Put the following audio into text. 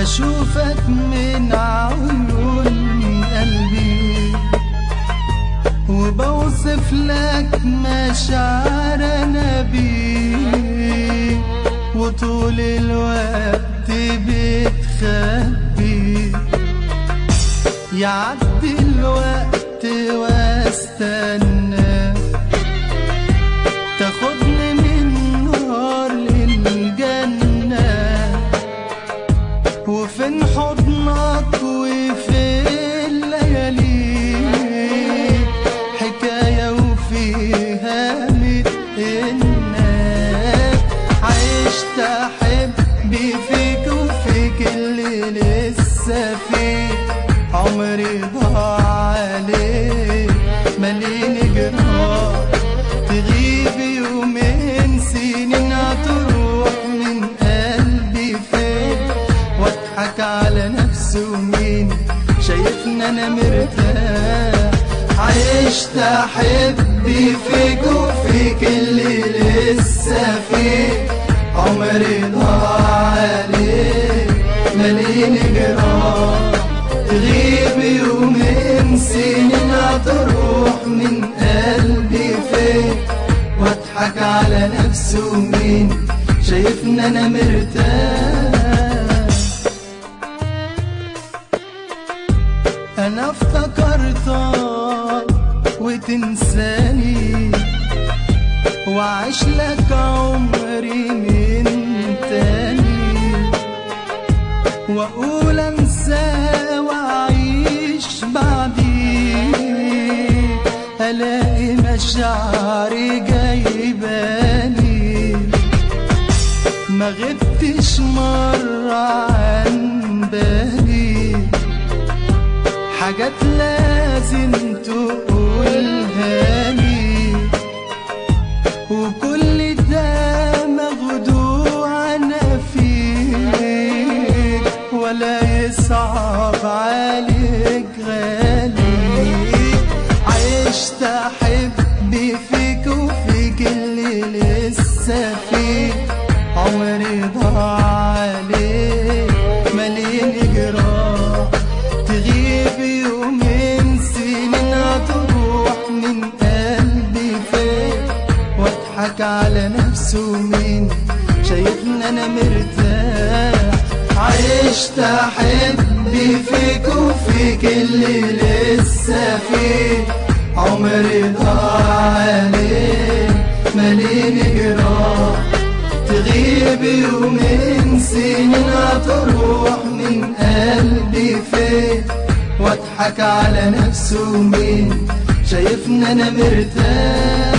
بشوفك من عيون قلبي وبوصف لك مشاعر انا بيه وطول الوقت بتخبي يعدي الوقت واستنى تاخدني من نار للجنة وفين حضنك وفين ليالي حكاية وفيها ميت إنك عشت أحب فيك وفيك اللي لسه فيه عمري ضاع عليك مليني جراح تغيب يومين سنين هتروح من قلبي فين واضحك على نفسي ومين شايفني انا مرتاح عشت احب فيك وفيك اللي لسه فيه عمري ضاع عليك مليني جراح تغيب يومين سنين هتروح من قلبي فين واضحك على نفسي ومين شايفني انا مرتاح انا افتكرتك وتنساني وعيش لك عمري من تاني واقول انسى واعيش بعدي الاقي مشاعري جايباني ما غبتش مرة عن بالي حاجات لازم تقولها لي وكل ده مخدوع انا فيك ولا يصعب عليك غالي عشت احب فيك وفيك اللي لسه فيك عمري ضاع عليك مليني جراح تغيب يومين سنين هتروح من قلبي فين واضحك على نفسي ومين شايفني انا مرتاح عشت احب فيك وفيك اللي لسه فيه عمري ضاع عليك مليني جراح تغيب يومين سنين هتروح من قلبي فين واضحك على نفسي ومين شايفني انا مرتاح